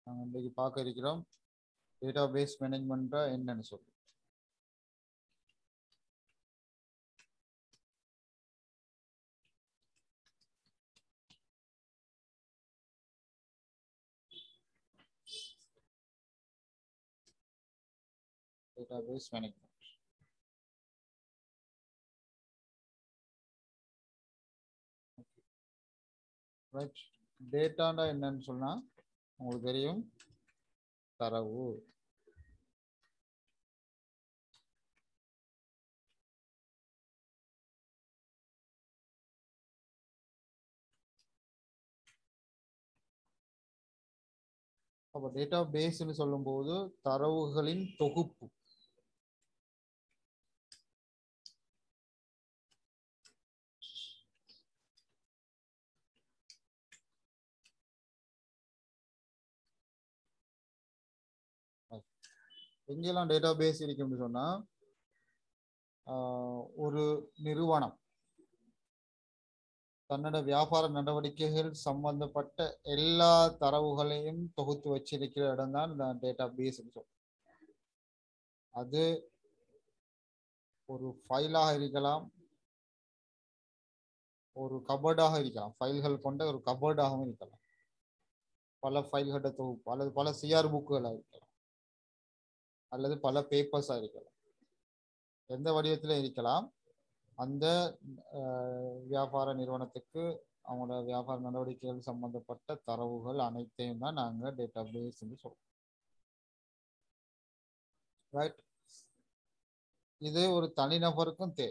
நாங்கள் இன்றைக்கு பார்க்க இருக்கிறோம் டேட்டா பேஸ் மேனேஜ்மெண்ட்டா என்னன்னு சொல்லி டேட்டா பேஸ் மேனேஜ்மெண்ட் ரைட் டேட்டாண்டா என்னன்னு சொன்னா உங்களுக்கு தெரியும் தரவு அப்போ டேட்டா பேஸ்னு சொல்லும்போது தரவுகளின் தொகுப்பு எங்கெல்லாம் டேட்டா பேஸ் இருக்கும்னு சொன்னா ஆஹ் ஒரு நிறுவனம் தன்னோட வியாபார நடவடிக்கைகள் சம்பந்தப்பட்ட எல்லா தரவுகளையும் தொகுத்து வச்சிருக்கிற இடம் தான் இந்த டேட்டா பேஸ் சொல்லும் அது ஒரு ஃபைலாக இருக்கலாம் ஒரு கபர்டாக இருக்கலாம் ஃபைல்கள் கொண்ட ஒரு கபர்டாகவும் இருக்கலாம் பல ஃபைல்களோட தொகுப்பு அல்லது பல சிஆர் புக்குகளாக இருக்கலாம் அல்லது பல பேப்பர்ஸாக இருக்கலாம் எந்த வடிவத்தில் இருக்கலாம் அந்த வியாபார நிறுவனத்துக்கு அவங்களோட வியாபார நடவடிக்கைகள் சம்பந்தப்பட்ட தரவுகள் அனைத்தையும் தான் நாங்கள் டேட்டா பேஸ் சொல்றோம் ரைட் இது ஒரு தனிநபருக்கும் தேவை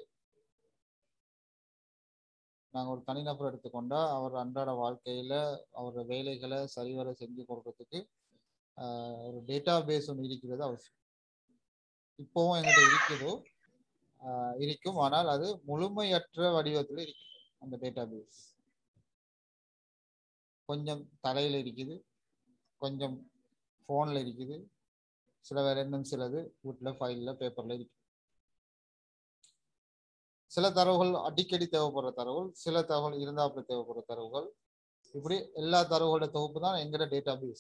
நாங்கள் ஒரு தனிநபர் எடுத்துக்கொண்டா அவர் அன்றாட வாழ்க்கையில அவரோட வேலைகளை சரிவர செஞ்சு கொடுக்கறதுக்கு ஒரு டேட்டா பேஸ் ஒன்று இருக்கிறது அவசியம் இப்போவும் எங்கிட்ட இருக்குதோ இருக்கும் ஆனால் அது முழுமையற்ற வடிவத்தில் இருக்கு அந்த டேட்டா பேஸ் கொஞ்சம் தலையில் இருக்குது கொஞ்சம் ஃபோனில் இருக்குது சில வேற இன்னும் சிலது வீட்டில் ஃபைலில் பேப்பரில் இருக்கு சில தரவுகள் அடிக்கடி தேவைப்படுற தரவுகள் சில தகவல் இருந்தாப்புல தேவைப்படுற தரவுகள் இப்படி எல்லா தரவுகளோட தொகுப்பு தான் எங்கட டேட்டா பேஸ்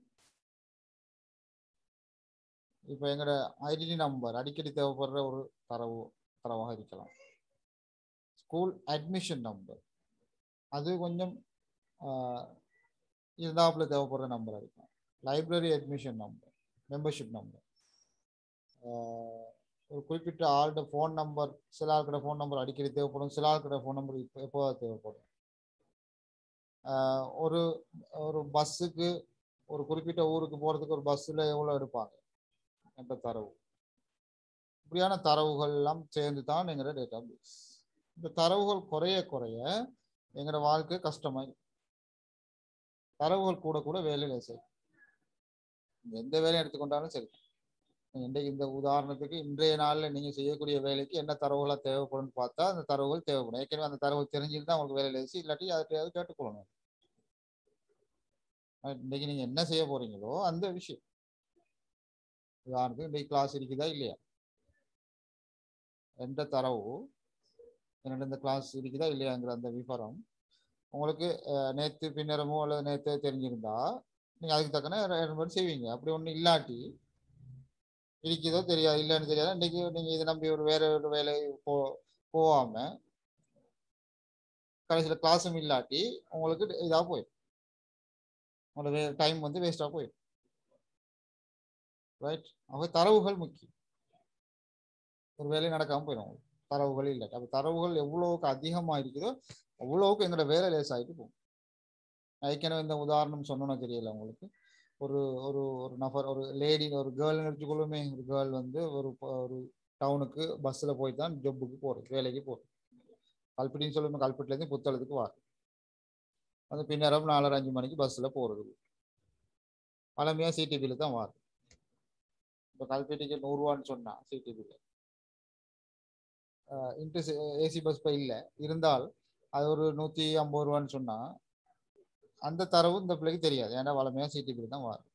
இப்போ எங்களோட ஐடென்டி நம்பர் அடிக்கடி தேவைப்படுற ஒரு தரவு தரவாக இருக்கலாம் ஸ்கூல் அட்மிஷன் நம்பர் அது கொஞ்சம் இருந்தாப்புல தேவைப்படுற நம்பராக இருக்கும் library admission number membership number ஒரு குறிப்பிட்ட ஆளோட ஃபோன் நம்பர் சில ஆட்களோட ஃபோன் நம்பர் அடிக்கடி தேவைப்படும் சில ஆட்களோட ஃபோன் நம்பர் இப்போ எப்போதான் தேவைப்படும் ஒரு ஒரு பஸ்ஸுக்கு ஒரு குறிப்பிட்ட ஊருக்கு போகிறதுக்கு ஒரு பஸ்ஸில் எவ்வளோ எடுப்பாங்க என்ற தரவு இப்படியான தரவுகள் எல்லாம் சேர்ந்து தான் எங்களோட டேட்டா பேஸ் இந்த தரவுகள் குறைய குறைய எங்களோட வாழ்க்கை கஷ்டமாய் தரவுகள் கூட கூட வேலையில சரி எந்த வேலையும் எடுத்துக்கொண்டாலும் சரி இன்றைக்கு இந்த உதாரணத்துக்கு இன்றைய நாளில் நீங்கள் செய்யக்கூடிய வேலைக்கு என்ன தரவுகளாக தேவைப்படும்னு பார்த்தா அந்த தரவுகள் தேவைப்படும் ஏற்கனவே அந்த தரவுகள் தெரிஞ்சுட்டு தான் உங்களுக்கு வேலையில் வச்சு இல்லாட்டி அதை கேட்டுக்கொள்ளணும் இன்னைக்கு நீங்கள் என்ன செய்ய போறீங்களோ அந்த விஷயம் உதாரணத்துக்கு இன்றைக்கு கிளாஸ் இருக்குதா இல்லையா எந்த தரவு என்னோட இந்த கிளாஸ் இருக்குதா இல்லையாங்கிற அந்த விவரம் உங்களுக்கு நேற்று பின்னரமோ அல்லது நேற்று தெரிஞ்சிருந்தா நீங்கள் அதுக்கு தக்கன ஏற்பாடு செய்வீங்க அப்படி ஒன்றும் இல்லாட்டி இருக்குதோ தெரியாது இல்லைன்னு தெரியாது இன்னைக்கு நீங்கள் இதை நம்பி ஒரு வேற ஒரு வேலை போ போகாம கடைசியில் கிளாஸும் இல்லாட்டி உங்களுக்கு இதாக போயிடும் உங்களோட டைம் வந்து வேஸ்டாக போயிடும் ரைட் அவங்க தரவுகள் முக்கியம் ஒரு வேலை நடக்காம போயிடும் தரவுகள் இல்லை அப்போ தரவுகள் எவ்வளவுக்கு அதிகமாக இருக்குதோ அவ்வளவுக்கு எங்களோட வேலை லேஸ் ஆகிட்டு போகும் ஏற்கனவே இந்த உதாரணம் சொன்னோன்னா தெரியல உங்களுக்கு ஒரு ஒரு ஒரு நபர் ஒரு லேடி ஒரு கேர்ள் வச்சுக்கொள்ளுமே ஒரு கேர்ள் வந்து ஒரு ஒரு டவுனுக்கு பஸ்ஸில் போய் தான் ஜொப்புக்கு போகிறது வேலைக்கு போகிறது கல்பட்டின்னு சொல்லுமே கல்பட்டிலேருந்து புத்தளத்துக்கு வார் அந்த பின்னரம் நாலரை அஞ்சு மணிக்கு பஸ்ஸில் போகிறது பழமையாக சிடிபியில் தான் வார் இப்போ கல்பேட்டிக்கு நூறுரூவான்னு சொன்னான் சிடிபியில் இன்ட்ரெஸ்ட் ஏசி பஸ் இப்போ இல்லை இருந்தால் அது ஒரு நூற்றி ஐம்பது ரூபான்னு சொன்னால் அந்த தரவு இந்த பிள்ளைக்கு தெரியாது ஏன்னா வளமையாக சிடிபியில் தான் வரும்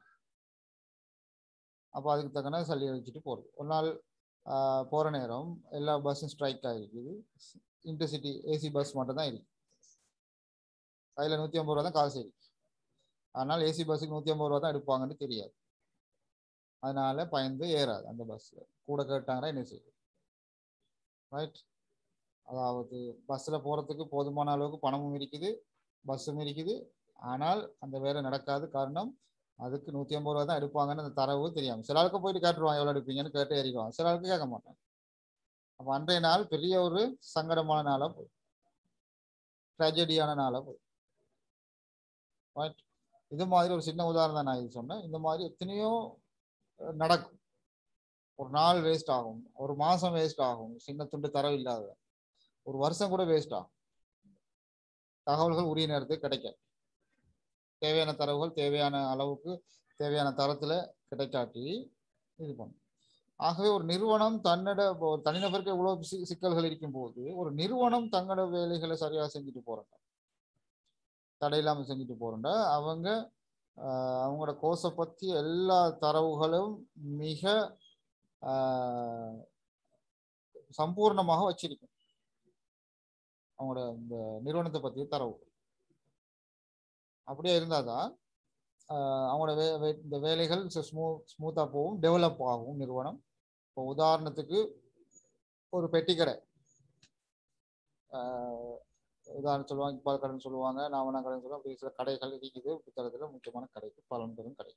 அப்போ அதுக்கு தக்கன சளி வச்சுட்டு போகிறது ஒரு நாள் போகிற நேரம் எல்லா பஸ்ஸும் ஸ்ட்ரைக் ஆகிருக்குது இன்டர்சிட்டி ஏசி பஸ் மட்டும் தான் இருக்குது அதில் நூற்றி ஐம்பது ரூபா தான் காசு இருக்கு ஆனால் ஏசி பஸ்ஸுக்கு நூற்றி ஐம்பது ரூபா தான் எடுப்பாங்கன்னு தெரியாது அதனால பயந்து ஏறாது அந்த பஸ்ஸில் கூட கேட்டாங்கன்னா என்ன செய்யும் ரைட் அதாவது பஸ்ஸில் போகிறதுக்கு போதுமான அளவுக்கு பணமும் இருக்குது பஸ்ஸும் இருக்குது ஆனால் அந்த வேலை நடக்காது காரணம் அதுக்கு நூற்றி ஐம்பது ரூபா தான் எடுப்பாங்கன்னு அந்த தரவு தெரியாமல் சில ஆளுக்கு போயிட்டு கேட்டுருவாங்க எவ்வளோ எடுப்பீங்கன்னு கேட்டு ஏறிடுவாங்க சில ஆளுக்கு கேட்க மாட்டாங்க அப்போ அன்றைய நாள் பெரிய ஒரு சங்கடமான நாளாக போய் ட்ராஜடியான நாளாக போய் ரைட் இது மாதிரி ஒரு சின்ன உதாரணம் நான் இது சொன்னேன் இந்த மாதிரி எத்தனையோ அஹ், நடக்கும் ஒரு நாள் வேஸ்ட் ஆகும் ஒரு மாசம் வேஸ்ட் ஆகும் சின்ன துண்டு தரவு இல்லாத ஒரு வருஷம் கூட வேஸ்ட் ஆகும் தகவல்கள் உரிய நேரத்துக்கு கிடைக்காது தேவையான தரவுகள் தேவையான அளவுக்கு தேவையான தரத்துல கிடைக்காட்டி இது பண்ணும் ஆகவே ஒரு நிறுவனம் தன்னோட இப்போ ஒரு தனிநபருக்கு இவ்வளவு சி- சிக்கல்கள் இருக்கும்போது ஒரு நிறுவனம் தங்களோட வேலைகளை சரியா செஞ்சுட்டு போறாங்க தடை இல்லாம செஞ்சுட்டு போறேன்டா அவங்க ஆஹ், அவங்களோட கோர்ஸை பத்தி எல்லா தரவுகளும் மிக ஆஹ், சம்பூர்ணமாக வச்சிருக்கும் அவங்களோட இந்த நிறுவனத்தை பற்றிய தரவு அப்படியே இருந்தாதான் ஆஹ், அவங்களோட வே வே- இந்த வேலைகள் ஸ்மூ ஸ்மூத்தாக போகும் டெவலப் ஆகும் நிறுவனம் இப்போ உதாரணத்துக்கு ஒரு பெட்டி கடை ஆஹ், உதாரணம் சொல்லுவாங்க இப்பால் கடைன்னு சொல்லுவாங்க நாமனா கடைன்னு சொல்லுவாங்க அப்படி சில கடைகள் இருக்குது புத்தகத்தில் முக்கியமான கடைக்கு பலன் பெறும் கடை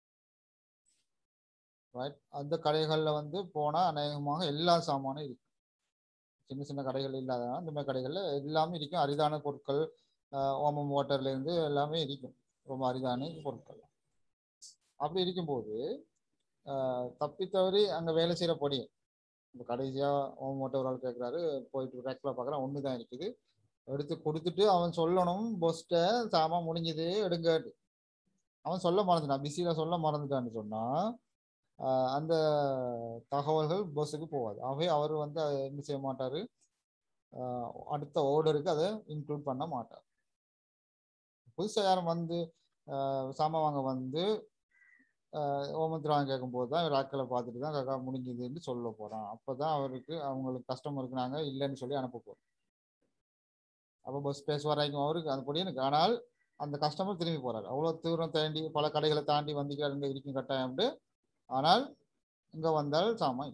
ரைட் அந்த கடைகளில் வந்து போனால் அநேகமாக எல்லா சாமானும் இருக்கு சின்ன சின்ன கடைகள் இல்லாத அந்த மாதிரி கடைகளில் எல்லாமே இருக்கும் அரிதான பொருட்கள் ஆஹ் ஓமம் வாட்டர்ல இருந்து எல்லாமே இருக்கும் ரொம்ப அரிதான பொருட்கள் அப்படி இருக்கும்போது ஆஹ் தப்பி தவறி அங்கே வேலை செய்கிற பொடியை இப்போ கடைசியாக ஓமம் வாட்டர் ஒரு ஆள் கேட்குறாரு போயிட்டு ரேக்கில் பார்க்குறான் ஒன்று தான் இருக்குது எடுத்து கொடுத்துட்டு அவன் சொல்லணும் பொஸ்ட்டை சாமான் முடிஞ்சது எடுங்காட்டு அவன் சொல்ல மறந்துட்டான் பிஸியில் சொல்ல மறந்துட்டான்னு சொன்னால் அந்த தகவல்கள் பஸ்ஸுக்கு போகாது ஆகவே அவர் வந்து அதை என்ன செய்ய மாட்டார் அடுத்த ஆர்டருக்கு அதை இன்க்ளூட் பண்ண மாட்டார் புதுசாக யாரும் வந்து ஆஹ் சாமான் வாங்க வந்து ஓமந்திரம் கேட்கும்போது தான் இவர் ஆட்களை பார்த்துட்டு தான் கக்கா முடிஞ்சதுன்னு சொல்ல போகிறான் அப்போ தான் அவருக்கு அவங்களுக்கு கஸ்டமருக்கு நாங்கள் இல்லைன்னு சொல்லி அனுப்ப போகிறோம் அப்போ பஸ் பேச வரைக்கும் அவருக்கு அது படி எனக்கு ஆனால் அந்த கஸ்டமர் திரும்பி போறாரு அவ்வளோ தூரம் தாண்டி பல கடைகளை தாண்டி வந்திக்கிறார் இங்கே இருக்கும் கட்டாயம்ட்டு ஆனால் இங்க வந்தால் சாமான்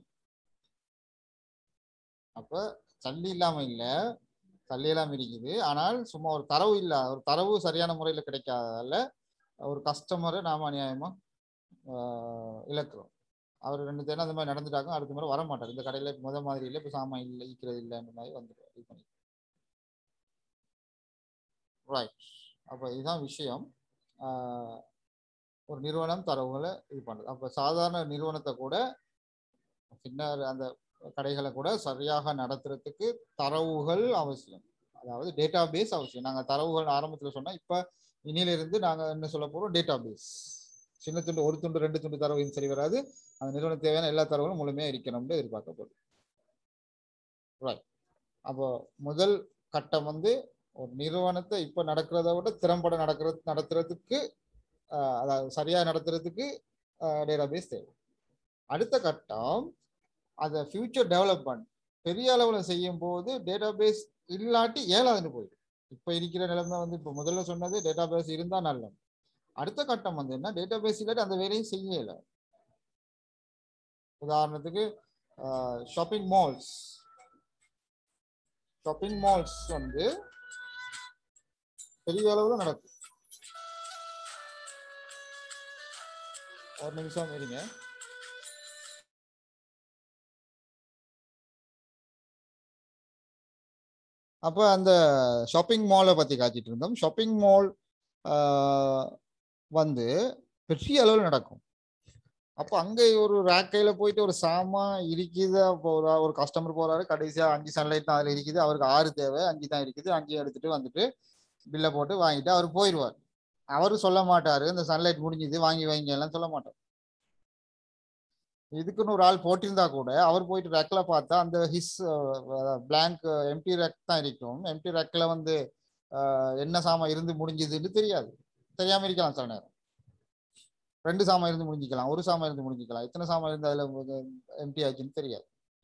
அப்ப சல்லி இல்லாம இல்ல சல்லி எல்லாம் இருக்குது ஆனால் சும்மா ஒரு தரவு இல்ல ஒரு தரவு சரியான முறையில கிடைக்காததால ஒரு கஸ்டமரை நாம அநியாயமா ஆஹ் இழக்கிறோம் அவர் ரெண்டு தேனம் அந்த மாதிரி நடந்துட்டாங்க அடுத்த முறை வர மாட்டார் இந்த கடையில முத மாதிரி இல்லை இப்போ சாமான் இல்லை ஈக்கிறது இல்லைன்ற மாதிரி வந்துடுவார் இது பண்ணி ரைட் அப்போ இதுதான் விஷயம் ஆஹ் ஒரு நிறுவனம் தரவுகளை இது பண்ணுது அப்போ சாதாரண நிறுவனத்தை கூட பின்னர் அந்த கடைகளை கூட சரியாக நடத்துறதுக்கு தரவுகள் அவசியம் அதாவது டேட்டா பேஸ் அவசியம் நாங்கள் தரவுகள் ஆரம்பத்தில் சொன்னால் இப்போ இனியிலிருந்து நாங்கள் என்ன சொல்ல போகிறோம் டேட்டா பேஸ் சின்ன துண்டு ஒரு துண்டு ரெண்டு துண்டு தரவு சரி வராது அந்த நிறுவனம் தேவையான எல்லா தரவுகளும் முழுமையாக இருக்கணும்னு எதிர்பார்க்கப்படுது ரைட் அப்போ முதல் கட்டம் வந்து ஒரு நிறுவனத்தை இப்போ நடக்கிறத விட திறம்பட நடக்கிறது நடத்துறதுக்கு ஆஹ் அதாவது சரியா நடத்துறதுக்கு டேட்டாபேஸ் தேவை அடுத்த கட்டம் அதை ஃபியூச்சர் டெவலப்மெண்ட் பெரிய அளவில் செய்யும் போது டேட்டாபேஸ் இல்லாட்டி ஏழாதுன்னு போயிடும் இப்போ இருக்கிற நிலைமை வந்து இப்போ முதல்ல சொன்னது டேட்டாபேஸ் இருந்தால் நல்லது அடுத்த கட்டம் வந்து என்ன டேட்டாபேஸ் இல்லாட்டி அந்த வேலையை செய்யல உதாரணத்துக்கு ஷாப்பிங் மால்ஸ் ஷாப்பிங் மால்ஸ் வந்து பெரிய அளவில் நடக்கும் ஒரு நிமிஷம் இருங்க அப்போ அந்த ஷாப்பிங் மாலை பற்றி காட்டிட்டு இருந்தோம் ஷாப்பிங் மால் வந்து பெரிய அளவில் நடக்கும் அப்போ அங்கே ஒரு ரேக்கையில் போயிட்டு ஒரு சாமான் இருக்குது அப்போ ஒரு ஒரு கஸ்டமர் போகிறாரு கடைசியாக அஞ்சு சன்லைட் தான் அதில் இருக்குது அவருக்கு ஆறு தேவை அஞ்சு தான் இருக்குது அஞ்சு எடுத்துட்டு வந்துட்டு பில்லை போட்டு வாங்கிட்டு அவர் போயிடுவார் அவரு சொல்ல மாட்டாரு இந்த சன்லைட் முடிஞ்சுது வாங்கி வைங்க எல்லாம் சொல்ல மாட்டார் இதுக்குன்னு ஒரு ஆள் போட்டிருந்தா கூட அவர் போயிட்டு ரெக்ல பார்த்தா அந்த ஹிஸ் பிளாங்க் எம்டி ரெக் தான் இருக்கும் எம்டி ரெக்ல வந்து என்ன சாமான் இருந்து முடிஞ்சதுன்னு தெரியாது தெரியாம இருக்கலாம் சில நேரம் ரெண்டு சாமான் இருந்து முடிஞ்சிக்கலாம் ஒரு சாமான் இருந்து முடிஞ்சிக்கலாம் எத்தனை சாமான் இருந்து அதுல எம்டி ஆச்சுன்னு தெரியாது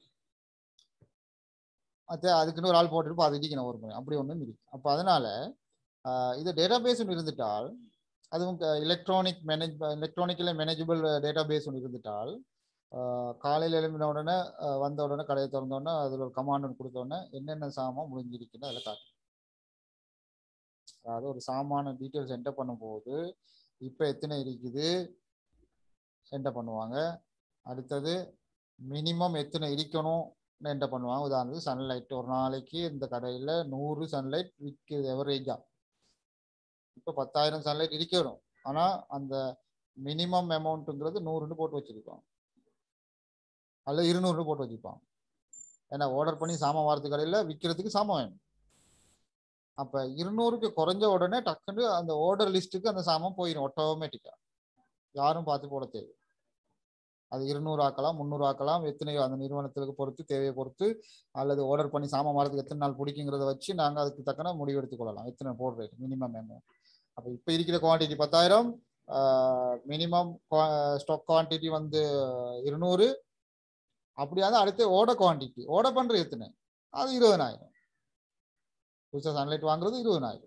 அது அதுக்குன்னு ஒரு ஆள் போட்டுட்டு பார்த்துட்டு ஒரு முறை அப்படி ஒன்றும் இருக்கு அப்போ அதனால இது டேட்டா பேஸ் இருந்துட்டால் அதுவும் electronic manage electronically manageable database ஒன்று இருந்துட்டால் காலையில் எழும்பின உடனே அஹ், வந்த உடனே கடையை திறந்த உடனே அதில் ஒரு கமாண்ட் ஒன்று கொடுத்த உடனே என்னென்ன சாமான் முடிஞ்சிருக்குன்னு அதில் காட்டும் அதாவது ஒரு சாமான டீட்டெயில்ஸ் என்டர் பண்ணும்போது இப்போ எத்தனை இருக்குது என்டர் பண்ணுவாங்க அடுத்தது மினிமம் எத்தனை இருக்கணும் என்டர் பண்ணுவாங்க உதாரணத்துக்கு சன்லைட் ஒரு நாளைக்கு இந்த கடையில் நூறு சன்லைட் விற்குது எவரேஜா இப்போ பத்தாயிரம் சன்லைட் இருக்கணும் ஆனால் அந்த மினிமம் அமௌண்ட்டுங்கிறது நூறுன்னு போட்டு வச்சிருக்கோம் அல்ல இருநூறுன்னு போட்டு வச்சிருப்பான் ஏன்னா ஆர்டர் பண்ணி சாமான் வாரத்து கடையில் விற்கிறதுக்கு சாமான் வேணும் அப்போ இருநூறுக்கு குறைஞ்ச உடனே டக்குன்னு அந்த ஆர்டர் லிஸ்ட்டுக்கு அந்த சாமான் போயிடும் ஆட்டோமேட்டிக்காக யாரும் பார்த்து போட தேவை அது இருநூறு ஆக்கலாம் முந்நூறு ஆக்கலாம் எத்தனை அந்த நிறுவனத்துக்கு பொறுத்து தேவையை பொறுத்து அல்லது ஆர்டர் பண்ணி சாமான் வரதுக்கு எத்தனை நாள் பிடிக்குங்கிறத வச்சு நாங்கள் அதுக்கு தக்கன முடிவு எடுத்துக்கொள்ளலாம் எத்தனை போடுற மினிமம் அமௌண்ட் அப்போ இப்போ இருக்கிற குவான்டிட்டி பத்தாயிரம் மினிமம் ஸ்டாக் குவான்டிட்டி வந்து இருநூறு அப்படியாவது அடுத்து ஓட குவான்டிட்டி ஓட பண்ற எத்தனை அது இருபதனாயிரம் புதுசாக சன்லைட் வாங்குறது இருபதனாயிரம்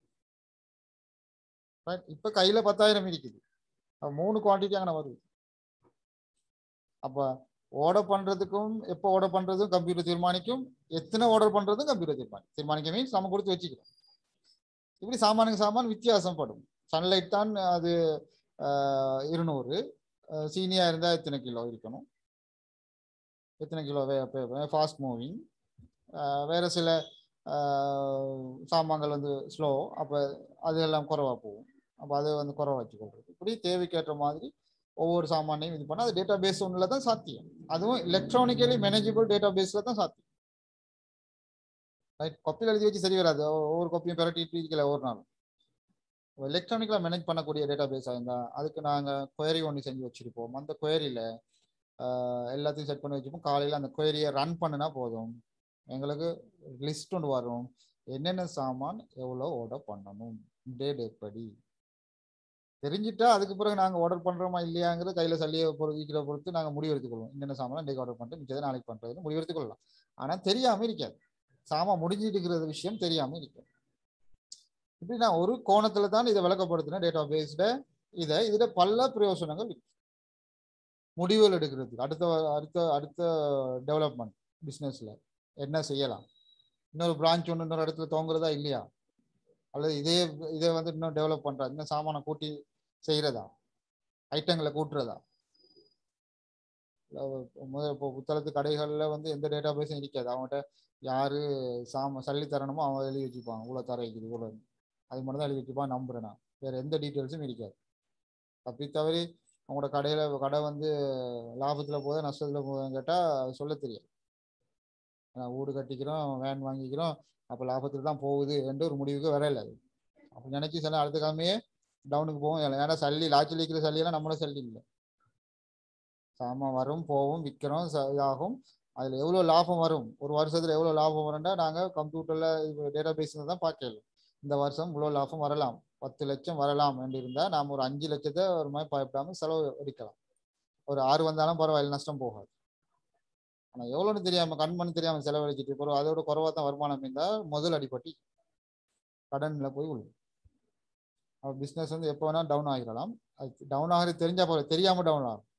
ரைட் இப்போ கையில் பத்தாயிரம் இருக்குது அப்ப மூணு குவான்டிட்டி அங்கே வருது அப்போ ஆர்டர் பண்றதுக்கும் எப்போ ஆர்டர் பண்றதும் கம்ப்யூட்டர் தீர்மானிக்கும் எத்தனை ஆர்டர் பண்றதும் கம்ப்யூட்டர் தீர்மானிக்கும் தீர்மானிக்க மீன்ஸ் நம்ம கொடுத்து வச்சுக்கிறோம் இப்படி சாமானுக்கு சாமான் வித்தியாசம் படும் சன்லைட் தான் அது இருநூறு சீனியா இருந்தால் எத்தனை கிலோ இருக்கணும் எத்தனை கிலோ ஃபாஸ்ட் மூவிங் வேற சில ஆஹ், சாமான்கள் வந்து ஸ்லோ அப்போ அது எல்லாம் குறைவா போகும் அப்போ அதை வந்து குறைவா வச்சுக்கொள்றது இப்படி தேவைக்கேற்ற மாதிரி ஒவ்வொரு சாமானையும் இது பண்ணால் அது டேட்டா பேஸ் ஒன்றில் தான் சாத்தியம் அதுவும் எலக்ட்ரானிக்கலி மேனேஜபிள் டேட்டா பேஸில் தான் சாத்தியம் ரைட் கொப்பியில் எழுதி வச்சு சரி வராது ஒ- ஒவ்வொரு கொப்பியும் பெரட்டிட்டு இருக்கல ஒவ்வொரு நாளும் எலக்ட்ரானிக்கில் மேனேஜ் பண்ணக்கூடிய டேட்டா பேஸாக இருந்தால் அதுக்கு நாங்கள் query ஒன்று செஞ்சு வச்சுருப்போம் அந்த queryல ஆஹ் எல்லாத்தையும் செட் பண்ணி வச்சுப்போம் காலையில் அந்த query-ய ரன் பண்ணுனா போதும் எங்களுக்கு லிஸ்ட் ஒன்று வரும் என்னென்ன சாமான் எவ்வளோ ஆர்டர் பண்ணணும் டேட் எப்படி தெரிஞ்சிட்டா அதுக்கு பிறகு நாங்கள் ஆர்டர் பண்ணுறோமா இல்லையாங்கிறது கையில் சல்லியை பொறுக்கிற பொறுத்து நாங்கள் முடிவு எடுத்துக்கொள்வோம் என்னென்ன சாமான் இன்றைக்கு ஆர்டர் பண்ணிட்டு மிச்சத்தை நாளைக்கு பண்ணுறதுன்னு முடிவு எடுத்துக்கொள்ளலாம் ஆனால் தெரியாமல் இருக்காது சாமான் முடிஞ்சிட்டு இருக்கிற விஷயம் தெரியாமல் இருக்காது இப்படி நான் ஒரு கோணத்தில் தான் இதை விளக்கப்படுத்தினேன் டேட்டா பேஸ்ட இதை இதில் பல பிரயோசனங்கள் இருக்கு முடிவுகள் எடுக்கிறதுக்கு அடுத்த அடுத்த அடுத்த டெவலப்மெண்ட் பிஸ்னஸில் என்ன செய்யலாம் இன்னொரு பிரான்ச் ஒன்று இன்னொரு இடத்துல துவங்குறதா இல்லையா அல்லது இதே இதை வந்து இன்னும் டெவலப் பண்ணுறா இன்னும் சாமானை கூட்டி செய்கிறதா ஐட்டங்களை கூட்டுறதா இல்ல முதல்ல இப்போ புத்தகத்து கடைகளில் வந்து எந்த டேட்டா பேஸும் இருக்காது அவங்ககிட்ட யாரு சாம சல்லி தரணுமோ அவங்க எழுதி வச்சுப்பாங்க இவ்வளோ தர இருக்குது இவ்வளோ அது மட்டும் தான் எழுதி வச்சுப்பான் நம்புறேன் நான் வேற எந்த டீட்டெயில்ஸும் இருக்காது தப்பி தவறி உங்களோட கடையில் கடை வந்து லாபத்தில் போதா நஷ்டத்தில் போகுதுன்னு கேட்டால் சொல்ல தெரியாது நான் வீடு கட்டிக்கிறோம் வேன் வாங்கிக்கிறோம் அப்போ லாபத்தில் தான் போகுது என்று ஒரு முடிவுக்கு வரல அது அப்படி நினைச்சு சில அடுத்த கிழமையே டவுனுக்கு போகும் ஏன்னா சல்லி லாட்சியில் இருக்கிற சல்லியெல்லாம் நம்மளும் சல்லி இல்லை சாமான் வரும் போகும் விற்கிறோம் ச- இதாகும் அதில் எவ்வளோ லாபம் வரும் ஒரு வருஷத்தில் எவ்வளோ லாபம் வரும்னா நாங்கள் கம்ப்யூட்டரில் டேட்டா பேஸில் தான் பார்க்கல இந்த வருஷம் இவ்வளோ லாபம் வரலாம் பத்து லட்சம் வரலாம் என்று இருந்தால் நாம் ஒரு அஞ்சு லட்சத்தை ஒரு மாதிரி பயப்படாமல் செலவு எடுக்கலாம் ஒரு ஆறு வந்தாலும் பரவாயில்ல நஷ்டம் போகாது ஆனால் எவ்வளோன்னு தெரியாமல் கண் பண்ணி தெரியாமல் செலவழிச்சிட்டு போகிறோம் அதோட குறைவாக தான் வருமானம் இருந்தால் முதல் அடிப்பட்டி கடனில் போய் விழும் அப்போ பிஸ்னஸ் வந்து எப்போ வேணால் டவுன் ஆகிடலாம் அது டவுன் ஆகிறது தெரிஞ்சால் போல தெரியாமல் டவுன் ஆகும்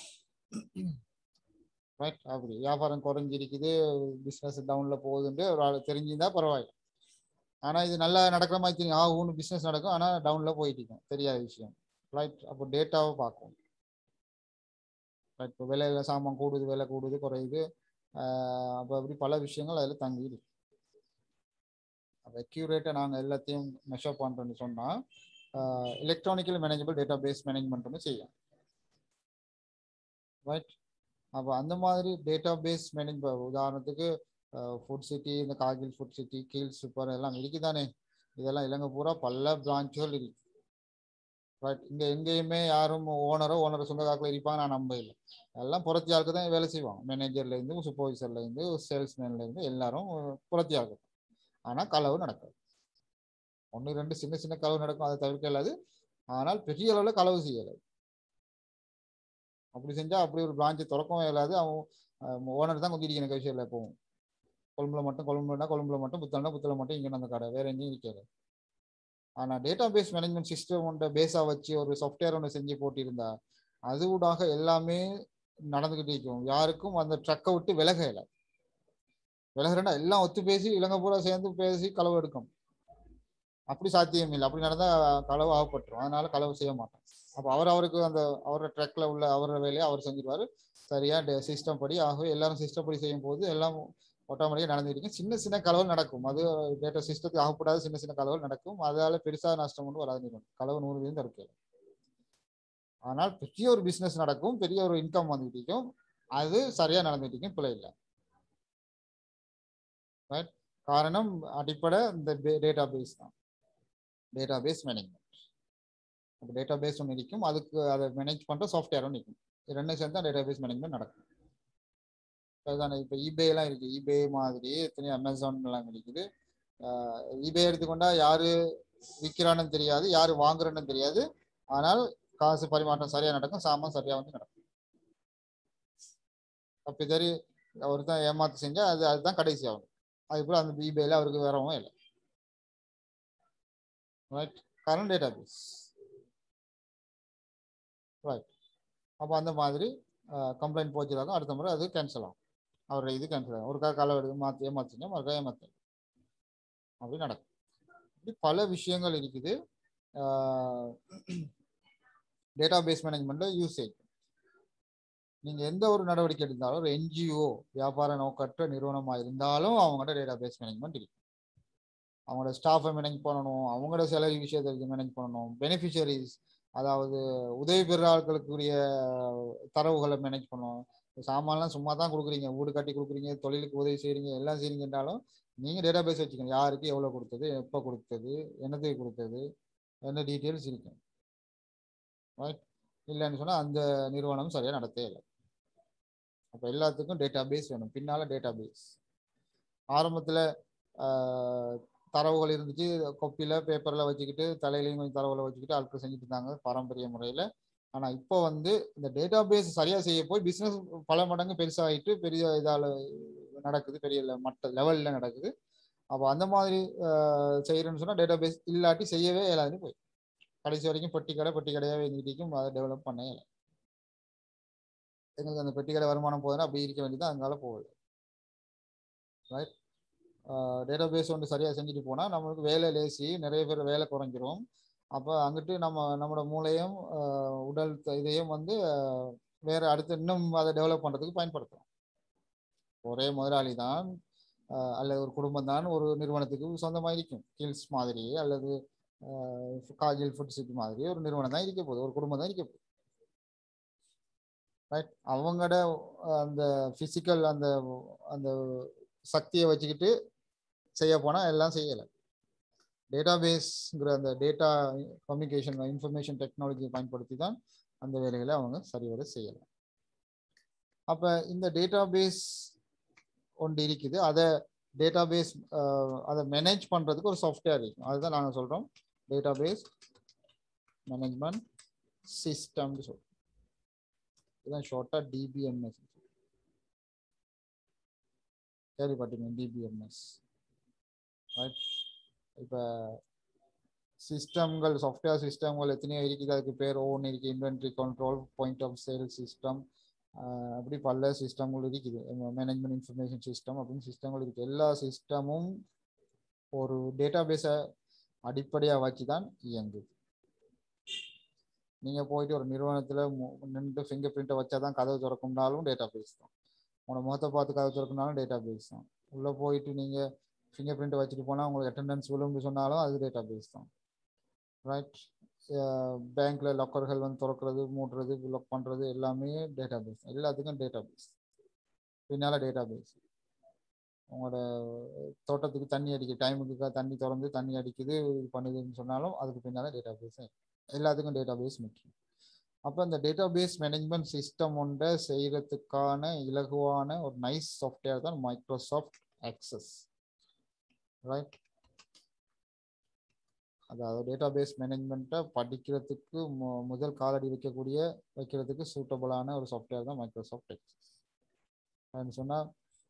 ரைட் அப்படி வியாபாரம் குறைஞ்சிருக்குது பிஸ்னஸ் டவுனில் போகுதுன்ட்டு ஒரு ஆள் தெரிஞ்சிருந்தா பரவாயில்ல ஆனால் இது நல்லா நடக்கிற மாதிரி தெரியும் ஆகும்னு பிஸ்னஸ் நடக்கும் ஆனால் டவுனில் போயிட்டு இருக்கும் தெரியாத விஷயம் ரைட் அப்போ டேட்டாவை பார்க்கும் ரைட் இப்போ விலையில சாமான் கூடுது விலை கூடுது குறையுது அப்போ அப்படி பல விஷயங்கள் அதில் தங்கிடுது அப்போ அக்யூரேட்டாக நாங்கள் எல்லாத்தையும் மெஷர் பண்ணுறோன்னு சொன்னால் எலக்ட்ரானிக்கல் மேனேஜபிள் டேட்டா பேஸ் மேனேஜ்மெண்ட்னு செய்யும் ரைட் அப்போ அந்த மாதிரி டேட்டா பேஸ் மேனேஜ் உதாரணத்துக்கு ஃபுட் சிட்டி இந்த கார்கில் ஃபுட் சிட்டி கீழ் சூப்பர் எல்லாம் இருக்குதானே இதெல்லாம் இலங்கை பூரா பல பிரான்ச்சுகள் இருக்கு ரைட் இங்கே எங்கேயுமே யாரும் ஓனரோ ஓனரோ சொந்தக்காக்கில் இருப்பாங்க நான் நம்ப இல்லை எல்லாம் புறத்தி ஆளுக்கு தான் வேலை செய்வாங்க மேனேஜர்லேருந்து சூப்பர்வைசர்லேருந்து சேல்ஸ்மேன்லேருந்து எல்லாரும் புறத்தி ஆளுக்கு ஆனால் களவு நடக்காது ஒன்று ரெண்டு சின்ன சின்ன களவு நடக்கும் அதை தவிர்க்க இயலாது ஆனால் பெரிய அளவில் களவு செய்யலாது அப்படி செஞ்சால் அப்படி ஒரு பிரான்ச்சை திறக்கவும் இயலாது அவன் ஓனர் தான் கொஞ்சம் எனக்கு விஷயம் இல்லை போகும் கொழும்புல மட்டும் கொழும்புனா கொழும்புல மட்டும் புத்தகம்னா புத்தகம் மட்டும் இங்கே அந்த கடை வேற எங்கேயும் இருக்காது ஆனால் டேட்டா பேஸ் மேனேஜ்மெண்ட் சிஸ்டம் ஒன்றை பேஸாக வச்சு ஒரு சாஃப்ட்வேர் ஒன்று செஞ்சு போட்டிருந்தா அது ஊடாக எல்லாமே நடந்துக்கிட்டே இருக்கும் யாருக்கும் அந்த ட்ரக்கை விட்டு விலகல விலகிறேன்னா எல்லாம் ஒத்து பேசி இலங்கை பூரா சேர்ந்து பேசி களவு எடுக்கும் அப்படி சாத்தியம் இல்லை அப்படி நடந்தா களவு ஆகப்பட்டுரும் அதனால களவு செய்ய மாட்டோம் அப்போ அவர் அவருக்கு அந்த அவரோட ட்ரக்ல உள்ள அவரோட வேலையை அவர் செஞ்சிருவாரு சரியா சிஸ்டம் படி ஆகவே எல்லாரும் சிஸ்டம் படி செய்யும் போது எல்லாம் ஆட்டோமேட்டிக்காக நடந்துட்டு இருக்கும் சின்ன சின்ன களவு நடக்கும் அது டேட்டா சிஸ்டத்துக்கு ஆகப்படாத சின்ன சின்ன களவு நடக்கும் அதால பெருசா நஷ்டம் ஒன்றும் வராது நிறுவனம் களவு நூறு வீதம் தடுக்கல ஆனால் பெரிய ஒரு பிசினஸ் நடக்கும் பெரிய ஒரு இன்கம் வந்துட்டு இருக்கும் அது சரியா நடந்துட்டு இருக்கும் பிள்ளை இல்லை ரைட் காரணம் அடிப்படை இந்த டேட்டா பேஸ் தான் டேட்டா பேஸ் மேனேஜ்மெண்ட் அப்போ டேட்டா பேஸ் ஒன்று இருக்கும் அதுக்கு அதை மேனேஜ் பண்ணுற சாஃப்ட்வேரும் நிற்கும் இது ரெண்டும் சேர்ந்து டேட்டா பேஸ் மேனேஜ்மெண்ட் நடக்கும் அதுதானே இப்போ இபேலாம் இருக்குது இபே மாதிரி எத்தனையோ அமேசான்லாம் இருக்குது இபே எடுத்துக்கொண்டா யாரு விற்கிறான்னு தெரியாது யாரு வாங்குறன்னு தெரியாது ஆனால் காசு பரிமாற்றம் சரியா நடக்கும் சாமான் சரியா வந்து நடக்கும் அப்படி சரி ஒருத்தன் ஏமாத்து செஞ்சா அது அதுதான் கடைசி ஆகும் அது போல அந்த இபேல அவருக்கு வரவும் இல்லை right current database right அப்போ அந்த மாதிரி கம்ப்ளைண்ட் போச்சுனாலும் அடுத்த முறை அது கேன்சல் ஆகும் அவரோட இது கேன்சல் ஆகும் ஒருக்கா கால எடுத்து மாற்றி ஏமாத்துங்க மறுக்கா ஏமாத்து அப்படி நடக்கும் இப்படி பல விஷயங்கள் இருக்குது டேட்டா பேஸ் மேனேஜ்மெண்ட்ல யூசேஜ் நீங்க எந்த ஒரு நடவடிக்கை எடுத்தாலும் ஒரு என்ஜிஓ வியாபார நோக்கற்ற நிறுவனமா இருந்தாலும் அவங்கள்ட்ட டேட்டா பேஸ் மேனேஜ்மெண்ட் இருக்கு அவங்களோட ஸ்டாஃபை மேனேஜ் பண்ணணும் அவங்களோட சேலரி விஷயத்தை மேனேஜ் பண்ணணும் பெனிஃபிஷரிஸ் அதாவது உதவி பெற ஆட்களுக்குரிய தரவுகளை மேனேஜ் பண்ணணும் சாமான்லாம் சும்மா தான் கொடுக்குறீங்க வீடு கட்டி கொடுக்குறீங்க தொழிலுக்கு உதவி செய்றீங்க எல்லாம் செய்றீங்கன்றாலும் நீங்கள் டேட்டா பேஸ் வச்சுக்கணும் யாருக்கு எவ்வளோ கொடுத்தது எப்போ கொடுத்தது என்னத்துக்கு கொடுத்தது என்ன டீட்டெயில்ஸ் இருக்கும் ரைட் இல்லைன்னு சொன்னால் அந்த நிறுவனம் சரியாக நடத்தே இல்லை அப்போ எல்லாத்துக்கும் டேட்டா பேஸ் வேணும் பின்னால் டேட்டா பேஸ் ஆரம்பத்தில் தரவுகள் இருந்துச்சு கொப்பியில் பேப்பரில் வச்சுக்கிட்டு தலையிலையும் கொஞ்சம் தரவுகளை வச்சுக்கிட்டு ஆட்கள் செஞ்சுட்டு இருந்தாங்க பாரம்பரிய முறையில் ஆனால் இப்போ வந்து இந்த டேட்டா பேஸ் சரியாக செய்ய போய் பிஸ்னஸ் பல மடங்கு பெருசாகிட்டு பெரிய இதால் நடக்குது பெரிய மட்ட லெவலில் நடக்குது அப்போ அந்த மாதிரி செய்கிறேன்னு சொன்னால் டேட்டா பேஸ் இல்லாட்டி செய்யவே இயலாதுன்னு போய் கடைசி வரைக்கும் பெட்டி கடை பெட்டி கடையாக இருந்துகிட்டும் அதை டெவலப் பண்ண இயலை எங்களுக்கு அந்த பெட்டி கடை வருமானம் போதுன்னா அப்படி இருக்க வேண்டியது அதனால போகுது ரைட் டேட்டா பேஸ் ஒன்று சரியாக செஞ்சுட்டு போனால் நம்மளுக்கு வேலை லேசி நிறைய பேர் வேலை குறைஞ்சிரும் அப்போ அங்கிட்டு நம்ம நம்மளோட மூளையும் உடல் இதையும் வந்து வேற அடுத்து இன்னும் அதை டெவலப் பண்ணுறதுக்கு பயன்படுத்தும் ஒரே முதலாளி தான் அல்லது ஒரு குடும்பம் தான் ஒரு நிறுவனத்துக்கு சொந்தமாக இருக்கும் கில்ஸ் மாதிரி அல்லது காஜில் ஃபுட்ஸுக்கு மாதிரி ஒரு நிறுவனம் தான் இருக்க போகுது ஒரு குடும்பம் தான் இருக்க போகுது ரைட் அவங்களோட அந்த ஃபிசிக்கல் அந்த அந்த சக்தியை வச்சுக்கிட்டு செய்ய போனால் எல்லாம் செய்யலை டேட்டா பேஸ்ங்கிற அந்த டேட்டா கம்யூனிகேஷன் இன்ஃபர்மேஷன் டெக்னாலஜியை பயன்படுத்தி தான் அந்த வேலைகளை அவங்க சரிவர செய்யலாம் அப்போ இந்த டேட்டா பேஸ் ஒன்று இருக்குது அதை டேட்டா பேஸ் அதை மேனேஜ் பண்ணுறதுக்கு ஒரு சாஃப்ட்வேர் இருக்கும் அதுதான் நாங்கள் சொல்கிறோம் டேட்டா பேஸ் மேனேஜ்மெண்ட் சிஸ்டம்னு சொல்கிறோம் இதுதான் ஷார்ட்டாக டிபிஎம்எஸ் கேள்விப்பட்டீங்க டிபிஎம்எஸ் ரைட் இப்போ சிஸ்டம்கள் சாஃப்ட்வேர் சிஸ்டம்கள் எத்தனையோ இருக்குது அதுக்கு பேர் ஓன் இருக்குது inventory control point of sale system அப்படி பல சிஸ்டங்கள் இருக்குது மேனேஜ்மெண்ட் இன்ஃபர்மேஷன் சிஸ்டம் அப்படின்னு சிஸ்டங்கள் இருக்குது எல்லா சிஸ்டமும் ஒரு டேட்டா பேஸை அடிப்படையாக வச்சு தான் இயங்குது நீங்கள் போயிட்டு ஒரு நிறுவனத்தில் நின்று ஃபிங்கர் பிரிண்ட்டை வச்சா தான் கதவு திறக்கும்னாலும் டேட்டா பேஸ் தான் உங்களோட முகத்தை பார்த்து கதவு திறக்குனாலும் டேட்டா பேஸ் தான் உள்ளே போயிட்டு நீங்கள் ஃபிங்கர் பிரிண்ட்டை வச்சுட்டு போனால் உங்களுக்கு அட்டெண்டன்ஸ் விழுந்து சொன்னாலும் அது டேட்டா பேஸ் தான் ரைட் பேங்க்ல லாக்கர்கள் வந்து திறக்கிறது மூடுறது லாக் பண்ணுறது எல்லாமே டேட்டா பேஸ் எல்லாத்துக்கும் டேட்டா பேஸ் பின்னால் டேட்டா பேஸ் உங்களோட தோட்டத்துக்கு தண்ணி அடிக்க டைமுக்கு தண்ணி திறந்து தண்ணி அடிக்குது இது பண்ணுதுன்னு சொன்னாலும் அதுக்கு பின்னால் டேட்டா பேஸ் எல்லாத்துக்கும் டேட்டா பேஸ் முக்கியம் அப்போ இந்த டேட்டா பேஸ் மேனேஜ்மெண்ட் சிஸ்டம் ஒன்றை செய்கிறதுக்கான இலகுவான ஒரு நைஸ் சாஃப்ட்வேர் தான் மைக்ரோசாஃப்ட் ஆக்சஸ் ரைட் அதாவது டேட்டா பேஸ் மேனேஜ்மெண்ட்டை படிக்கிறதுக்கு மு முதல் காலடி வைக்கக்கூடிய வைக்கிறதுக்கு சூட்டபுளான ஒரு சாஃப்ட்வேர் தான் மைக்ரோசாஃப்ட் எக்ஸஸ் அப்படின்னு சொன்னால்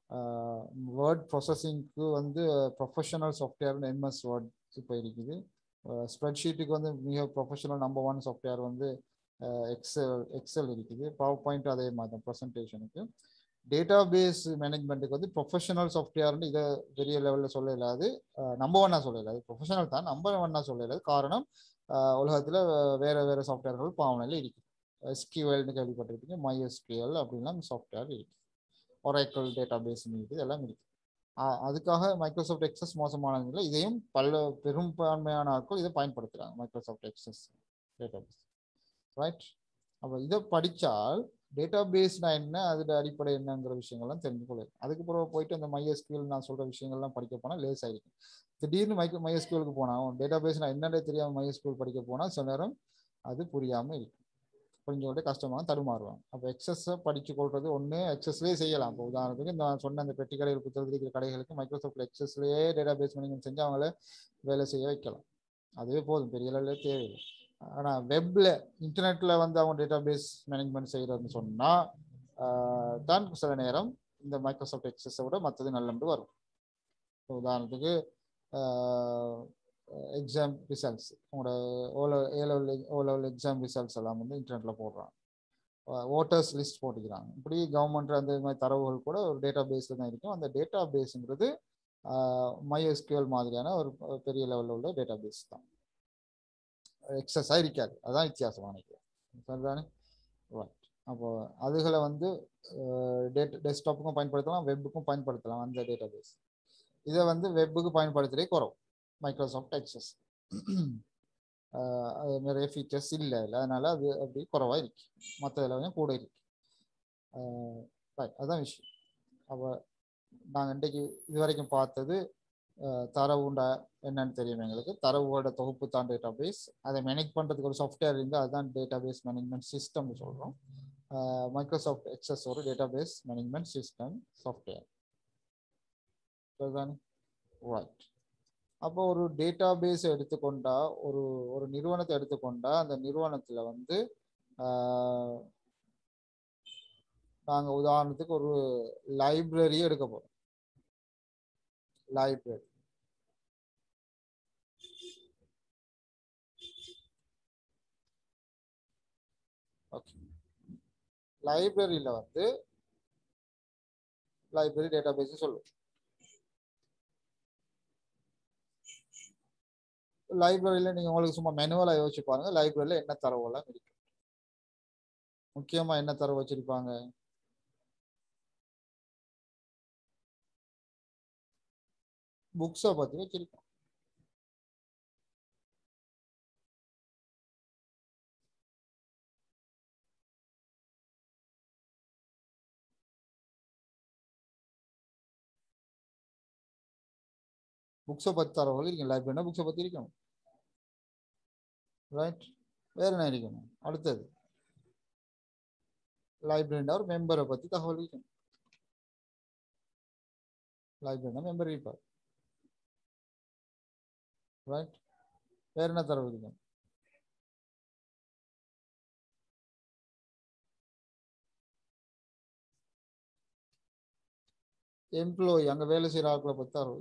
வேர்ட் ப்ராசஸிங்க்கு வந்து ப்ரொஃபஷனல் சாஃப்ட்வேர்னு எம்எஸ் வேர்ட் இப்போ இருக்குது ஸ்ப்ரெட்ஷீட்டுக்கு வந்து மிக ப்ரொஃபஷனல் நம்பர் ஒன் சாஃப்ட்வேர் வந்து எக்ஸல் எக்ஸல் இருக்குது பவர் பாயிண்ட் அதே மாதிரி தான் ப்ரெசன்டேஷனுக்கு டேட்டா பேஸ் மேனேஜ்மெண்ட்டுக்கு வந்து ப்ரொஃபஷனல் சாஃப்ட்வேர்னு இதை பெரிய லெவலில் சொல்ல இல்லாது நம்பர் ஒன்னாக சொல்ல இல்லாது ப்ரொஃபஷனல் தான் நம்பர் ஒன்னாக சொல்ல இல்லாது காரணம் உலகத்தில் வேறு வேறு சாஃப்ட்வேர்கள் பாவனையில் இருக்குது எஸ்கியூஎல்னு கேள்விப்பட்டிருப்பீங்க மை எஸ்கியூஎல் அப்படின்லாம் சாஃப்ட்வேர் இருக்குது ஒரேக்கல் டேட்டா பேஸ் இருக்குது எல்லாம் இருக்குது அதுக்காக மைக்ரோசாஃப்ட் எக்ஸஸ் மோசமானது இல்லை இதையும் பல பெரும்பான்மையான ஆட்கள் இதை பயன்படுத்துகிறாங்க Microsoft Access database right அப்போ இதை படித்தால் டேட்டா பேஸ்னா என்ன அதோட அடிப்படை என்னங்கிற விஷயங்கள்லாம் தெரிஞ்சு கொள்ளும் அதுக்கு பிறகு போயிட்டு அந்த மைஎஸ்கியூஎல் நான் சொல்கிற விஷயங்கள்லாம் படிக்க போனால் லேஸ் ஆகிருக்கும் திடீர்னு மைக்ரோ மைஎஸ்கியூலுக்கு போனால் டேட்டா பேஸ் நான் என்னடே தெரியாமல் மைஎஸ்கியூல் படிக்க போனால் சில நேரம் அது புரியாமல் இருக்கும் புரிஞ்சவங்கள்ட்ட கஷ்டமாக தடுமாறுவாங்க அப்போ எக்ஸஸை படித்து கொள்வது ஒன்று எக்ஸஸ்லேயே செய்யலாம் இப்போ உதாரணத்துக்கு இந்த சொன்ன அந்த பெட்டி கடைகள் புத்தகத்தில் இருக்கிற கடைகளுக்கு மைக்ரோசாஃப்ட் எக்ஸஸ்லேயே டேட்டா பேஸ் மேனேஜ்மெண்ட் செஞ்சு அவங்கள வேலை செய்ய வைக்கலாம் அதுவே போதும் பெரிய அளவில் தேவையில்லை ஆனால் வெப்பில் இன்டர்நெட்டில் வந்து அவங்க டேட்டா பேஸ் மேனேஜ்மெண்ட் செய்கிறதுன்னு சொன்னால் தான் சில நேரம் இந்த மைக்ரோசாஃப்ட் எக்ஸஸை விட மற்றது நல்லண்டு வரும் உதாரணத்துக்கு எக்ஸாம் ரிசல்ட்ஸ் உங்களோட O A level O level exam results எல்லாம் வந்து இன்டர்நெட்டில் போடுறாங்க ஓட்டர்ஸ் லிஸ்ட் போட்டுக்கிறாங்க இப்படி கவர்மெண்ட் அந்த மாதிரி தரவுகள் கூட ஒரு டேட்டா பேஸில் தான் இருக்கும் அந்த டேட்டா பேஸுங்கிறது மைஎஸ்கியூஎல் மாதிரியான ஒரு பெரிய லெவலில் உள்ள டேட்டா பேஸ் தான் எக்ஸஸாக இருக்காது அதான் வித்தியாசம் நினைக்கிறேன் சரிதானே ரைட் அப்போ அதுகளை வந்து டேட் டெஸ்க்டாப்புக்கும் பயன்படுத்தலாம் வெப்புக்கும் பயன்படுத்தலாம் அந்த டேட்டா பேஸ் இதை வந்து வெப்புக்கு பயன்படுத்துகிறே குறவு மைக்ரோசாஃப்ட் எக்ஸஸ் அது நிறைய ஃபீச்சர்ஸ் இல்லை இல்லை அதனால அது அப்படி குறவாக இருக்கு மற்ற இதில் கூட இருக்கு ரைட் அதான் விஷயம் அப்போ நாங்கள் இன்றைக்கு இது வரைக்கும் பார்த்தது தரவுண்டா என்னன்னு தெரியும் எங்களுக்கு தரவோட தொகுப்பு தான் டேட்டா பேஸ் அதை மேனேஜ் பண்ணுறதுக்கு ஒரு சாஃப்ட்வேர் இருந்தால் அதுதான் டேட்டா பேஸ் மேனேஜ்மெண்ட் சிஸ்டம்னு சொல்கிறோம் மைக்ரோசாஃப்ட் எக்ஸஸ் ஒரு database management system software சரிதானே ரைட் அப்போ ஒரு டேட்டா பேஸ் எடுத்துக்கொண்டா ஒரு ஒரு நிறுவனத்தை எடுத்துக்கொண்டா அந்த நிறுவனத்தில் வந்து நாங்கள் உதாரணத்துக்கு ஒரு லைப்ரரியை எடுக்க போகிறோம் லைப்ரரி ஓகே லைப்ரரியில் வந்து லைப்ரரி டேட்டா பேஸ் சொல்லுவோம் லைப்ரரியில் நீங்கள் உங்களுக்கு சும்மா மெனுவலாக யோசிச்சு பாருங்க லைப்ரரியில் என்ன தரவுலாம் இருக்கு முக்கியமாக என்ன தரவு வச்சிருப்பாங்க புக்ஸை பற்றி வச்சிருக்கோம் புக்ஸை பற்றி தரவுகள் இருக்கு லைப்ரரினா புக்ஸை பற்றி இருக்கணும் ரைட் வேற என்ன இருக்கணும் அடுத்தது லைப்ரரினா ஒரு மெம்பரை பற்றி தகவல் இருக்கணும் லைப்ரரினா மெம்பர் இருப்பார் ரைட் வேற என்ன தரவு இருக்கணும் எம்ப்ளாயி அங்கே வேலை செய்கிற ஆட்களை பற்றி தரவு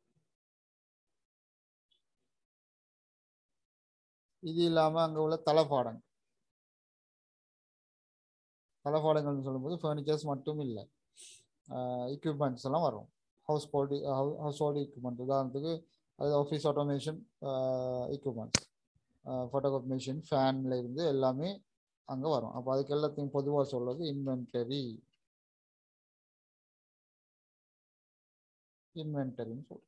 இது இல்லாமல் அங்கே உள்ள தளபாடங்கள் தளபாடங்கள்னு சொல்லும்போது ஃபர்னிச்சர்ஸ் மட்டும் இல்லை எக்யூப்மெண்ட்ஸ் எல்லாம் வரும் household household equipment உதாரணத்துக்கு அது office automation equipments photocopy machine ஃபேன்ல இருந்து எல்லாமே அங்கே வரும் அப்போ அதுக்கு எல்லாத்தையும் பொதுவாக சொல்றது இன்வென்டரி இன்வென்டரின்னு சொல்றோம்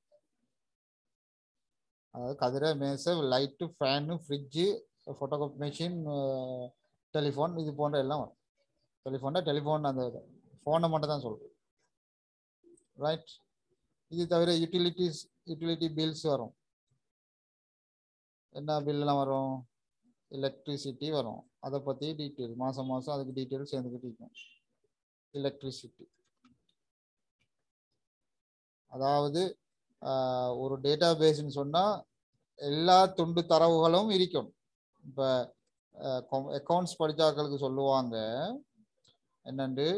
அதாவது கதிரை மேசை light fan fridge photocopy machine telephone இது போன்ற எல்லாம் வரும் டெலிஃபோன்னா டெலிஃபோன் அந்த ஃபோனை மட்டும் தான் சொல்கிறோம் ரைட் இது தவிர யூட்டிலிட்டிஸ் யூட்டிலிட்டி பில்ஸ் வரும் என்ன பில்லாம் வரும் எலக்ட்ரிசிட்டி வரும் அதை பற்றி டீட்டெயில் மாதம் மாதம் அதுக்கு டீட்டெயில் சேர்ந்துக்கிட்டு இருக்கும் எலக்ட்ரிசிட்டி அதாவது ஒரு டேட்டா பேஸ்ன்னு சொன்னால் எல்லா துண்டு தரவுகளும் இருக்கும் இப்போ அக்கௌண்ட்ஸ் படித்தாக்களுக்கு சொல்லுவாங்க என்னண்டு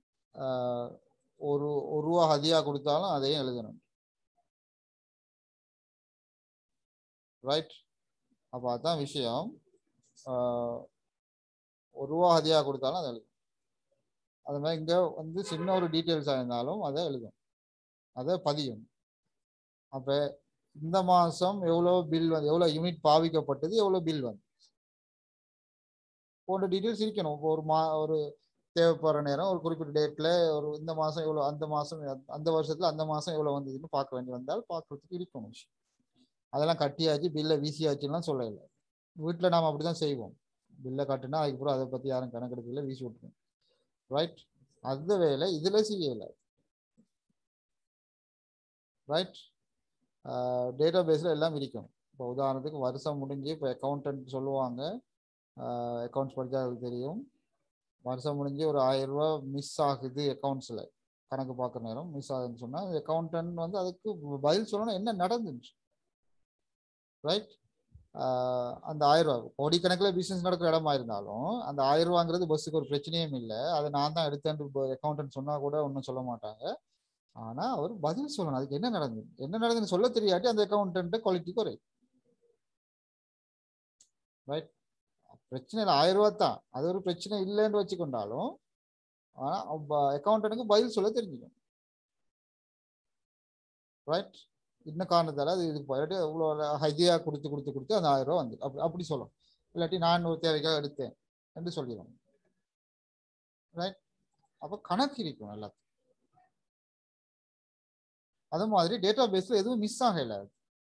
ஒரு ஒரு ரூபா ஹதியா கொடுத்தாலும் அதையும் எழுதணும் ரைட் அப்போ அதான் விஷயம் ஆஹ் ஒரு ரூபா ஹதியா கொடுத்தாலும் அதை எழுதும் அது மாதிரி இங்கே வந்து சின்ன ஒரு டீட்டெயில்ஸாக இருந்தாலும் அதை எழுதும் அதை பதியும் அப்போ இந்த மாதம் எவ்வளோ பில் வந்து எவ்வளோ யூனிட் பாவிக்கப்பட்டது எவ்வளோ பில் வந்து போன்ற டீட்டெயில்ஸ் இருக்கணும் இப்போ ஒரு மா ஒரு தேவைப்படுற நேரம் ஒரு குறிப்பிட்ட டேட்டில் ஒரு இந்த மாதம் எவ்வளோ அந்த மாதம் அந்த வருஷத்தில் அந்த மாதம் எவ்வளோ வந்ததுன்னு பார்க்க வேண்டி வந்தால் பார்க்கறதுக்கு இருக்கணும் விஷயம் அதெல்லாம் கட்டியாச்சு பில்லை வீசியாச்சுலாம் சொல்லலை வீட்டில் நாம் அப்படி தான் செய்வோம் பில்லை கட்டுனா அதுக்கப்புறம் அதை பற்றி யாரும் கணக்கெடுக்கல வீசி விட்டுருவோம் ரைட் அந்த வேலை இதில் செய்யலை ரைட் டேட்டா பேஸில் எல்லாம் இருக்கணும் இப்போ உதாரணத்துக்கு வருஷம் முடிஞ்சு இப்போ அக்கௌண்டன்ட் சொல்லுவாங்க அக்கௌண்ட்ஸ் படித்தா அது தெரியும் வருஷம் முடிஞ்சு ஒரு ஆயிரம் ரூபா மிஸ் ஆகுது அக்கௌண்ட்ஸில் கணக்கு பார்க்குற நேரம் மிஸ் ஆகுதுன்னு சொன்னால் அக்கௌண்டன்ட் வந்து அதுக்கு பதில் சொல்லணும் என்ன நடந்துச்சு ரைட் அந்த ஆயிரம் ரூபா கோடிக்கணக்கில் பிஸ்னஸ் நடக்கிற இடமா இருந்தாலும் அந்த ஆயிரம் ரூபாங்கிறது பஸ்ஸுக்கு ஒரு பிரச்சனையும் இல்லை அதை நான் தான் எடுத்தேன் அக்கௌண்டன்ட் சொன்னால் கூட ஒன்றும் சொல்ல மாட்டாங்க ஆனால் அவர் பதில் சொல்லணும் அதுக்கு என்ன நடந்தது என்ன நடந்ததுன்னு சொல்ல தெரியாட்டி அந்த அக்கௌண்டன்ட் குவாலிட்டி குறை ரைட் பிரச்சனை இல்லை ஆயிரம் ரூபா தான் அது ஒரு பிரச்சனை இல்லைன்னு வச்சுக்கொண்டாலும் ஆனால் அக்கௌண்டனுக்கு பதில் சொல்ல தெரிஞ்சுக்கும் ரைட் இன்னும் காரணத்தால் அது இதுக்கு போயிட்டு இவ்வளோ ஹைதியாக கொடுத்து கொடுத்து கொடுத்து அந்த ஆயிரம் ரூபா வந்து அப்படி அப்படி சொல்லும் இல்லாட்டி நான் ஒரு தேவைக்காக எடுத்தேன் என்று சொல்லிடும் ரைட் அப்போ கணக்கு இருக்கும் எல்லாத்துக்கும் அது மாதிரி டேட்டா பேஸில் எதுவும் மிஸ் ஆகல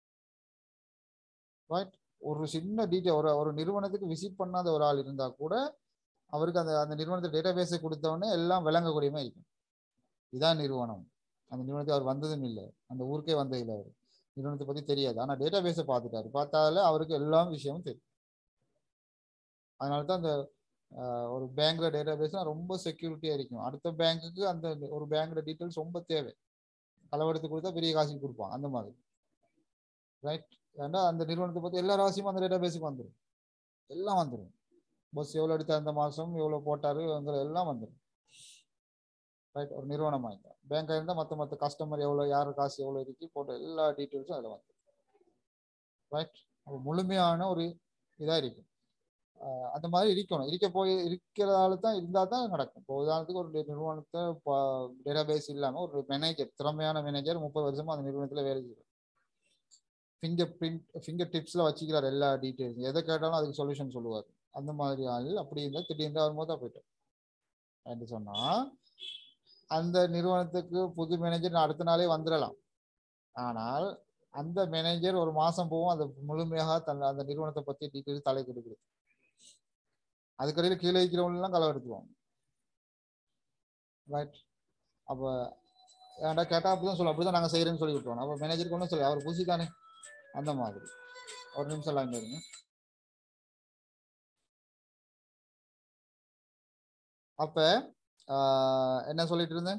ரைட் ஒரு சின்ன டீட்டெயில் ஒரு ஒரு நிறுவனத்துக்கு விசிட் பண்ணாத ஒரு ஆள் இருந்தா கூட அவருக்கு அந்த அந்த நிறுவனத்தை டேட்டா பேஸை கொடுத்தவொடனே எல்லாம் விளங்கக்கூடியமா இருக்கும் இதான் நிறுவனம் அந்த நிறுவனத்தை அவர் வந்ததும் இல்லை அந்த ஊருக்கே வந்ததில்லை அவர் நிறுவனத்தை பத்தி தெரியாது ஆனா டேட்டா பேஸை பார்த்துட்டாரு பார்த்தால அவருக்கு எல்லா விஷயமும் தெரியும் அதனால தான் அந்த ஒரு பேங்க்ல டேட்டா பேஸ்னா ரொம்ப செக்யூரிட்டியா இருக்கும் அடுத்த பேங்க்குக்கு அந்த ஒரு பேங்கோட டீட்டெயில்ஸ் ரொம்ப தேவை களவெடுத்து கொடுத்தா பெரிய காசுக்கு கொடுப்பான் அந்த மாதிரி ரைட் ஏன்னா அந்த நிறுவனத்தை பற்றி எல்லா ராசியும் அந்த டேட்டா பேஸுக்கு வந்துடும் எல்லாம் வந்துடும் பஸ் எவ்வளோ எடுத்த அந்த மாதம் எவ்வளோ போட்டாரு எல்லாம் வந்துடும் ரைட் ஒரு நிறுவனம் ஆகிட்டா பேங்காக இருந்தால் மற்ற மற்ற கஸ்டமர் எவ்வளோ யார் காசு எவ்வளோ இருக்கு போட்ட எல்லா டீட்டெயில்ஸும் அதில் வந்துடும் ரைட் அப்போ முழுமையான ஒரு இதாக இருக்கும் அந்த மாதிரி இருக்கணும் இருக்க போய் இருக்கிறதால தான் இருந்தால் தான் நடக்கும் இப்போ உதாரணத்துக்கு ஒரு நிறுவனத்தை டேட்டா பேஸ் இல்லாமல் ஒரு மேனேஜர் திறமையான மேனேஜர் முப்பது வருஷமா அந்த நிறுவனத்தில் வேலை செய்யும் ஃபிங்கர் பிரிண்ட் ஃபிங்கர் டிப்ஸில் வச்சுக்கிறார் எல்லா டீட்டெயில்ஸ் எதை கேட்டாலும் அதுக்கு சொல்யூஷன் சொல்லுவார் அந்த மாதிரி ஆள் அப்படி இருந்தால் திடீர்னு வரும்போது தான் போயிட்டோம் என்று சொன்னால் அந்த நிறுவனத்துக்கு புது மேனேஜர் அடுத்த நாளே வந்துடலாம் ஆனால் அந்த மேனேஜர் ஒரு மாதம் போகும் அந்த முழுமையாக தன் அந்த நிறுவனத்தை பற்றி டீட்டெயில்ஸ் தலை கொடுக்குது அதுக்கடையில் கீழே இருக்கிறவங்களெல்லாம் களை எடுத்துருவாங்க ரைட் அப்போ ஏன்டா கேட்டால் அப்படி தான் சொல்லுவோம் அப்படி தான் நாங்கள் செய்கிறேன்னு சொல்லி விட்டுருவோம் அப்போ மேனேஜருக்கு ஒன்றும் சொல்லி அவர் பூசி தானே அந்த மாதிரி ஒரு நிமிஷம் லைன் இருங்க அப்ப என்ன சொல்லிட்டு இருந்தேன்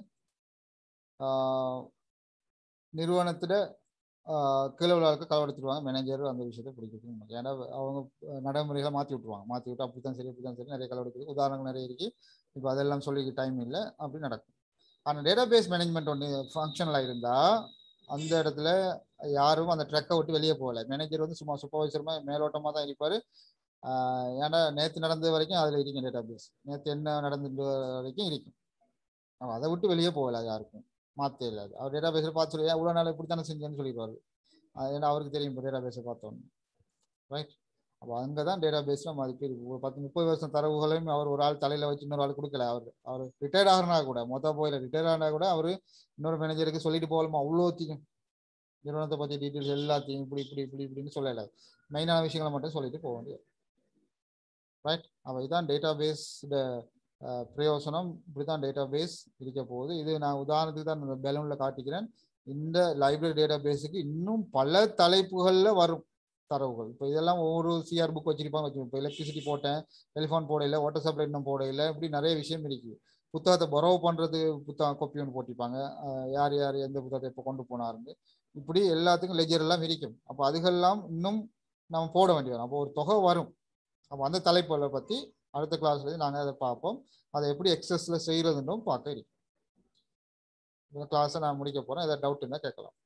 நிறுவனத்துல கீழே உள்ள ஆளுக்கு களவெடுத்துருவாங்க மேனேஜர் அந்த விஷயத்த பிடிக்கிறது ஏன்னா அவங்க நடைமுறைகளை மாற்றி விட்டுருவாங்க மாற்றி விட்டு அப்படித்தான் சரி அப்படித்தான் சரி நிறைய களவெடுக்குது உதாரணங்கள் நிறைய இருக்கு இப்போ அதெல்லாம் சொல்லி டைம் இல்லை அப்படி நடக்கும் ஆனால் டேட்டா பேஸ் மேனேஜ்மெண்ட் ஒன்று ஃபங்க்ஷனலாக இருந்தால் அந்த இடத்துல யாரும் அந்த ட்ரக்கை விட்டு வெளியே போகல மேனேஜர் வந்து சும்மா சூப்பர்வைசருமா மேலோட்டமாக தான் இருப்பார் ஏன்னா நேற்று நடந்த வரைக்கும் அதில் இருக்கும் டேட்டா பேஸ் நேற்று என்ன நடந்த வரைக்கும் இருக்கும் அதை விட்டு வெளியே போகல யாருக்கும் மாற்றே இல்லாது அவர் டேட்டா பேஸில் பார்த்து சொல்லி இவ்வளோ நாள் இப்படி தானே செஞ்சேன்னு சொல்லிடுவார் ஏன்னா அவருக்கு தெரியும் இப்போ டேட்டா பேஸை பார்த்தோன்னு ரைட் அப்போ அங்கே தான் டேட்டா பேஸில் மதிப்பு இருக்கு ஒரு பத்து முப்பது வருஷம் தரவுகளையும் அவர் ஒரு ஆள் தலையில் வச்சு இன்னொரு ஆள் கொடுக்கல அவர் அவர் ரிட்டையர்ட் ஆகிறனா கூட மொத்த போயில ரிட்டையர் ஆனா கூட அவர் இன்னொரு மேனேஜருக்கு சொல்லிட்டு போகலாமா அவ்வளோத்தையும் நிறுவனத்தை பற்றி டீட்டெயில்ஸ் எல்லாத்தையும் இப்படி இப்படி இப்படி இப்படின்னு சொல்லல மெயினான விஷயங்களை மட்டும் சொல்லிட்டு போக வேண்டியது ரைட் அப்போ இதுதான் டேட்டா பேஸ் பிரயோசனம் இப்படிதான் டேட்டா பேஸ் இருக்க போகுது இது நான் உதாரணத்துக்கு தான் இந்த பெலூனில் காட்டிக்கிறேன் இந்த லைப்ரரி டேட்டா பேஸுக்கு இன்னும் பல தலைப்புகளில் வரும் தரவுகள் இப்போ இதெல்லாம் ஒவ்வொரு சிஆர் புக் வச்சிருப்பாங்க வச்சு இப்போ எலக்ட்ரிசிட்டி போட்டேன் டெலிஃபோன் போடையில் வாட்டர் சப்ளை இன்னும் போடையில் இப்படி நிறைய விஷயம் இருக்குது புத்தகத்தை பொறவு பண்ணுறது புத்தகம் கொப்பி ஒன்று போட்டிருப்பாங்க யார் யார் எந்த புத்தகத்தை இப்போ கொண்டு போனாருன்னு இப்படி எல்லாத்துக்கும் லெஜர் எல்லாம் இருக்கும் அப்போ அதுகெல்லாம் இன்னும் நம்ம போட வேண்டி வரும் அப்போ ஒரு தொகை வரும் அப்போ அந்த தலைப்புகளை பற்றி அடுத்த கிளாஸ்லேயும் நாங்கள் அதை பார்ப்போம் அதை எப்படி எக்ஸஸில் செய்கிறதுன்னும் பார்க்க இருக்கோம் இந்த கிளாஸை நான் முடிக்க போகிறேன் ஏதாவது டவுட் இருந்தால் கேட்கலாம்